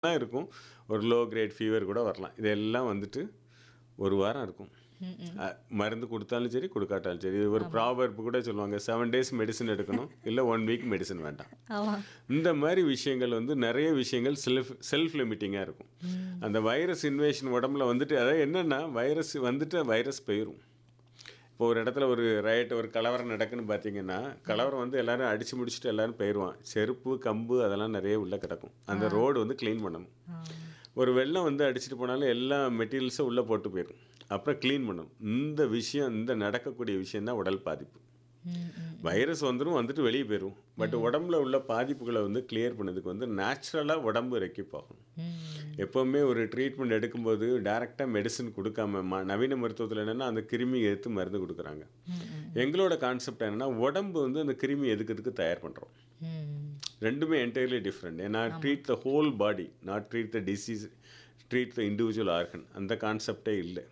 தான் இருக்கும் ஒரு லோ கிரேட் ஃபீவர் கூட வரலாம் இதெல்லாம் வந்துட்டு ஒரு வாரம் இருக்கும் அ, மருந்து கொடுத்தாலும் சரி கொடுக்காட்டாலும் சரி இது ஒரு ப்ராவர்ப் கூட சொல்லுவாங்க செவன் டேஸ் மெடிசன் எடுக்கணும் இல்லை ஒன் வீக் மெடிசன் வேண்டாம் ஆமா இந்த மாதிரி விஷயங்கள் வந்து நிறைய விஷயங்கள் செல்ஃப் செல்ஃப் லிமிட்டிங்காக இருக்கும் அந்த வைரஸ் இன்வேஷன் உடம்புல வந்துட்டு அதாவது என்னென்னா வைரஸ் வந்துட்டு வைரஸ் போயிடும் இப்போ ஒரு இடத்துல ஒரு ரைட் ஒரு கலவரம் நடக்குன்னு பார்த்தீங்கன்னா கலவரம் வந்து எல்லாரும் அடித்து முடிச்சுட்டு எல்லாரும் போயிடுவான் செருப்பு கம்பு அதெல்லாம் நிறைய உள்ளே கிடக்கும் அந்த ரோடு வந்து க்ளீன் பண்ணணும் ஒரு வெள்ளம் வந்து அடிச்சுட்டு போனாலும் எல்லா மெட்டீரியல்ஸும் உள்ளே போட்டு போயிடும் அப்புறம் க்ளீன் பண்ணணும் இந்த விஷயம் இந்த நடக்கக்கூடிய விஷயம் தான் உடல் பாதிப்பு ம், ம். வைரஸ் வந்துடும் வந்துட்டு வெளியே போயிடும் பட் உடம்புல உள்ள பாதிப்புகளை வந்து கிளியர் பண்ணதுக்கு வந்து நேச்சுரலாக உடம்பு ரெக்கிப் ஆகும் ம். எப்போவுமே ஒரு ட்ரீட்மெண்ட் எடுக்கும்போது டைரெக்டாக மெடிசன் கொடுக்காம ம நவீன மருத்துவத்தில் என்னென்னா அந்த கிருமி எடுத்து மருந்து கொடுக்குறாங்க எங்களோட கான்செப்ட் என்னென்னா உடம்பு வந்து அந்த கிருமி எதுக்கிறதுக்கு தயார் பண்ணுறோம் ம். ரெண்டுமே என்டையர்லி டிஃப்ரெண்ட் ஏன்னா treat the whole body not treat the disease treat the individual organ அந்த கான்செப்டே இல்லை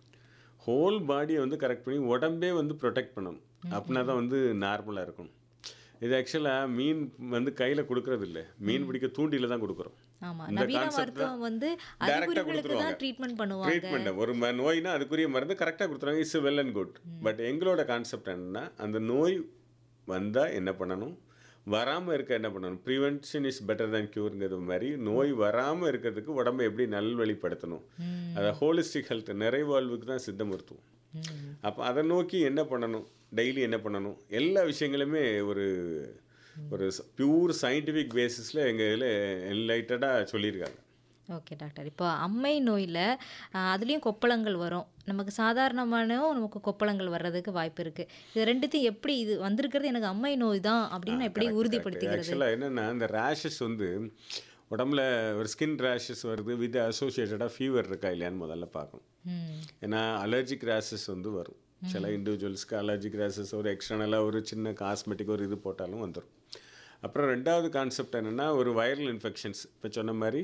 ஹோல் பாடியை வந்து கரெக்ட் பண்ணி உடம்பே வந்து ப்ரொடெக்ட் பண்ணணும் அப்படின்னா தான் வந்து நார்மலாக இருக்கும் இது ஆக்சுவலாக மீன் வந்து கையில் கொடுக்கறது இல்லை மீன் பிடிக்க தூண்டில தான் கொடுக்குறோம் ஆமா இந்த நவீன concept மருத்துவம் வந்து டைரெக்டாக அறிகுறிகளுக்கு கொடுத்துருவாங்க தான் ட்ரீட்மெண்ட் பண்ணுவாங்க ட்ரீட்மெண்ட் ஒரு ம- நோய்னா அதுக்குரிய மருந்து கரெக்டாக கொடுத்துருவாங்க it's well and good but எங்களோட கான்செப்ட் என்னன்னா அந்த நோய் வந்தால் என்ன பண்ணணும் வராமல் இருக்க என்ன பண்ணணும் ப்ரிவென்ஷன் இஸ் பெட்டர் தேன் க்யூருங்கிறது மாதிரி நோய் வராமல் இருக்கிறதுக்கு உடம்பை எப்படி நல்வழிப்படுத்தணும் அதை ஹோலிஸ்டிக் ஹெல்த் நிறைவாழ்வுக்கு தான் சித்த மருத்துவம் அப்போ அதை நோக்கி என்ன பண்ணணும் டெய்லி என்ன பண்ணணும் எல்லா விஷயங்களுமே ஒரு ஒரு பியூர் சயின்டிஃபிக் பேசிஸில் எங்கள் இதில் என்லைட்டடாக சொல்லியிருக்காங்க ஓகே டாக்டர் இப்போ அம்மை நோயில் அதுலேயும் கொப்பளங்கள் வரும் நமக்கு சாதாரணமான நமக்கு கொப்பளங்கள் வர்றதுக்கு வாய்ப்பு இருக்குது இது ரெண்டுத்தையும் எப்படி இது வந்திருக்கிறது எனக்கு அம்மை நோய் தான் அப்படின்னு எப்படி உறுதிப்படுத்திக்கிறது ஆக்சுவலாக என்னென்னா இந்த ரேஷஸ் வந்து உடம்புல ஒரு ஸ்கின் ரேஷஸ் வருது வித் அசோசியேட்டடாக ஃபீவர் இருக்கா இல்லையான்னு முதல்ல பார்க்கணும் ம் ஏன்னா அலர்ஜிக் ரேஷஸ் வந்து வரும் சில இண்டிவிஜுவல்ஸ்க்கு அலர்ஜிக் ரேஷஸ் ஒரு எக்ஸ்டர்னலாக ஒரு சின்ன காஸ்மெட்டிக் ஒரு இது போட்டாலும் வந்துடும் அப்புறம் ரெண்டாவது கான்செப்ட் என்னென்னா ஒரு வைரல் இன்ஃபெக்ஷன்ஸ் இப்போ சொன்ன மாதிரி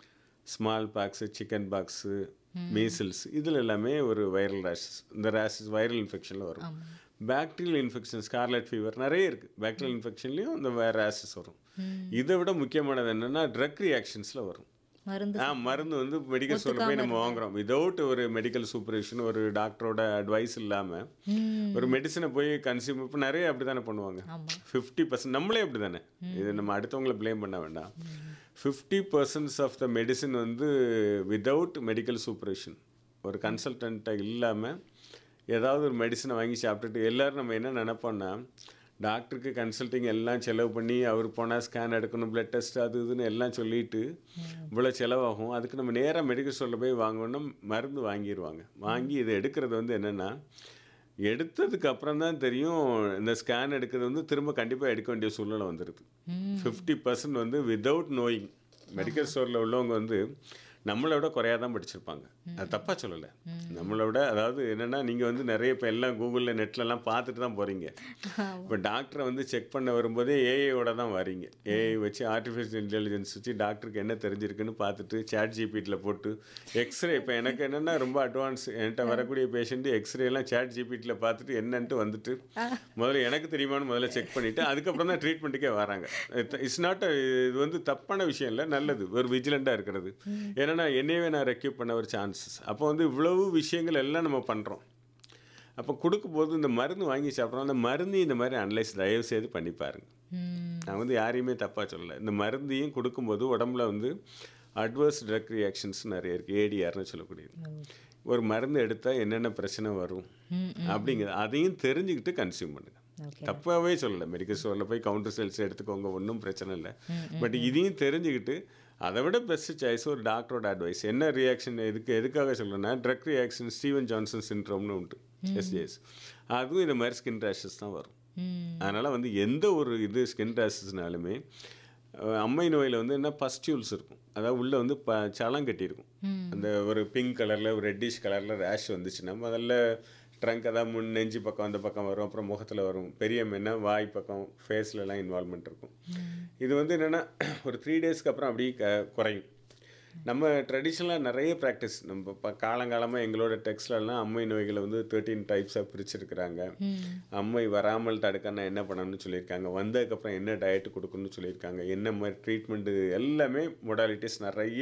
small pox chicken pox measles இதில் எல்லாமே ஒரு வைரல் ரேஷஸ் இந்த ரேஷஸ் வைரல் இன்ஃபெக்ஷனில் வரும் பாக்டீரியல் இன்ஃபெக்ஷன் ஸ்கார்லெட் ஃபீவர் நிறைய இருக்குது பாக்டீரியல் இன்ஃபெக்ஷன்லேயும் இந்த ரேஷஸ் வரும் இதை விட முக்கியமானது என்னென்னா ட்ரக் ரியாக்ஷன்ஸில் வரும் மருந்து ஆ மருந்து வந்து மெடிக்கல் ஸ்டோரில் போய் நம்ம வாங்குறோம் விதவுட் ஒரு மெடிக்கல் சூப்பர்விஷன் ஒரு டாக்டரோட அட்வைஸ் இல்லாமல் ம் ஒரு மெடிசனை போய் கன்சியூம் இப்போ நிறைய அப்படி தானே பண்ணுவாங்க ஆமா ஃபிஃப்டி பர்சன்ட் நம்மளே அப்படி தானே இது நம்ம அடுத்தவங்கள ப்ளேம் பண்ண வேண்டாம் fifty percents of the medicine வந்து விதவுட் மெடிக்கல் சூப்பர்விஷன் ஒரு கன்சல்டண்ட்டை இல்லாமல் ஏதாவது ஒரு மெடிசனை வாங்கி சாப்பிட்டுட்டு எல்லோரும் நம்ம என்ன நினைப்போம்னா டாக்டருக்கு கன்சல்டிங் எல்லாம் செலவு பண்ணி அவர் போனால் ஸ்கேன் எடுக்கணும் பிளட் டெஸ்ட் அது இதுன்னு எல்லாம் சொல்லிட்டு இவ்வளோ செலவாகும் அதுக்கு நம்ம நேராக மெடிக்கல் ஸ்டோரில் போய் வாங்கணும்னா மருந்து வாங்கிடுவாங்க வாங்கி இதை எடுக்கிறது வந்து என்னென்னா எடுத்ததுக்கு அப்புறம் தான் தெரியும் இந்த ஸ்கேன் எடுக்கிறது வந்து திரும்ப கண்டிப்பாக எடுக்க வேண்டிய சூழ்நிலை வந்துடுது ஃபிஃப்டி பர்சன்ட் வந்து வித்தவுட் நோயிங் மெடிக்கல் ஸ்டோரில் உள்ளவங்க வந்து நம்மளை விட குறையாக தான் படிச்சிருப்பாங்க அது தப்பாக சொல்லலை நம்மளை விட அதாவது என்னென்னா நீங்கள் வந்து நிறைய இப்போ எல்லாம் கூகுளில் நெட்லலாம் பார்த்துட்டு தான் போகிறீங்க இப்போ டாக்டரை வந்து செக் பண்ண வரும்போதே ஏஐயோட தான் வரீங்க ஏஐ வச்சு ஆர்டிஃபிஷியல் இன்டெலிஜென்ஸ் வச்சு டாக்டருக்கு என்ன தெரிஞ்சிருக்குன்னு பார்த்துட்டு சேட் ஜிபிட்டியில் போட்டு எக்ஸ்ரே இப்போ எனக்கு என்னென்னா ரொம்ப அட்வான்ஸ் என்கிட்ட வரக்கூடிய பேஷண்ட்டு எக்ஸ்ரேலாம் சேட் ஜிபிட்டியில் பார்த்துட்டு என்னன்ட்டு வந்துட்டு முதல்ல எனக்கு தெரியுமான்னு முதல்ல செக் பண்ணிவிட்டு அதுக்கப்புறம் தான் ட்ரீட்மெண்ட்டுக்கே வராங்க இட்ஸ் நாட் இது வந்து தப்பான விஷயம் இல்லை நல்லது ஒரு விஜிலண்ட்டாக இருக்கிறது ஏன்னா என்னையவே நான் ரெக்யூப் பண்ண ஒரு சான்சஸ் அப்போ வந்து இவ்வளவு விஷயங்கள் எல்லாம் நம்ம பண்ணுறோம் அப்போ கொடுக்கும்போது இந்த மருந்து வாங்கி சாப்பிட்றோம் அந்த மருந்தையும் இந்த மாதிரி அனலைஸ் தயவு செய்து பண்ணி பாருங்க ம் நான் வந்து யாரையுமே தப்பாக சொல்லலை இந்த மருந்தையும் கொடுக்கும்போது உடம்புல வந்து அட்வர்ஸ் ட்ரக் ரியாக்ஷன்ஸ் நிறைய இருக்குது ஏடிஆர்னு சொல்லக்கூடியது ஒரு மருந்து எடுத்தால் என்னென்ன பிரச்சனை வரும் ம், அப்படிங்கிறது அதையும் தெரிஞ்சுக்கிட்டு கன்சியூம் பண்ணுங்க ஓகே தப்பாகவே சொல்லலை மெடிக்கல் ஸ்டோரில் போய் கவுண்டர் செல்ஸ் எடுத்துக்கோங்க ஒன்றும் பிரச்சனை இல்லை பட் இதையும் தெரிஞ்சுக்கிட்டு அதை விட பெஸ்ட் சாய்ஸ் ஒரு டாக்டரோட அட்வைஸ் என்ன ரியாக்ஷன் எதுக்கு எதுக்காக சொல்கிறேன்னா ட்ரக் ரியாக்ஷன் ஸ்டீவன் ஜான்சன் சின்ட்ரோம்னு உண்டு எஸ்டிஎஸ் அதுவும் இந்த மாதிரி ஸ்கின் ரேஷஸ் தான் வரும் ம் அதனால் வந்து எந்த ஒரு இது ஸ்கின் ரேஷஸ்னாலுமே அஹ், அம்மை நோயில் வந்து என்ன பஸ்டியூல்ஸ் இருக்கும் அதாவது உள்ளே வந்து ப சலம் கட்டியிருக்கும் அந்த ஒரு பிங்க் கலரில் ஒரு ரெட்டிஷ் கலரில் ரேஷ் வந்துச்சுன்னா முதல்ல ட்ரங்க் அதாவது முன் நெஞ்சு பக்கம் அந்த பக்கம் வரும் அப்புறம் முகத்தில் வரும் பெரிய மென்னா வாய் பக்கம் ஃபேஸ்லலாம் இன்வால்மெண்ட் இருக்கும் இது வந்து என்னென்னா ஒரு த்ரீ டேஸ்க்கு அப்புறம் அப்படியே க குறையும் நம்ம ட்ரெடிஷ்னலாக நிறைய ப்ராக்டிஸ் நம்ம இப்போ காலங்காலமாக எங்களோட டெக்ஸ்ட்லலாம் அம்மை நோய்களை வந்து தேர்ட்டீன் டைப்ஸாக பிரிச்சிருக்கிறாங்க அம்மை வராமல் தடுக்கன்னா என்ன பண்ணணும்னு சொல்லியிருக்காங்க வந்ததுக்கப்புறம் என்ன டயட் கொடுக்கணும்னு சொல்லியிருக்காங்க என்ன மாதிரி ட்ரீட்மெண்ட்டு எல்லாமே மொடாலிட்டிஸ் நிறைய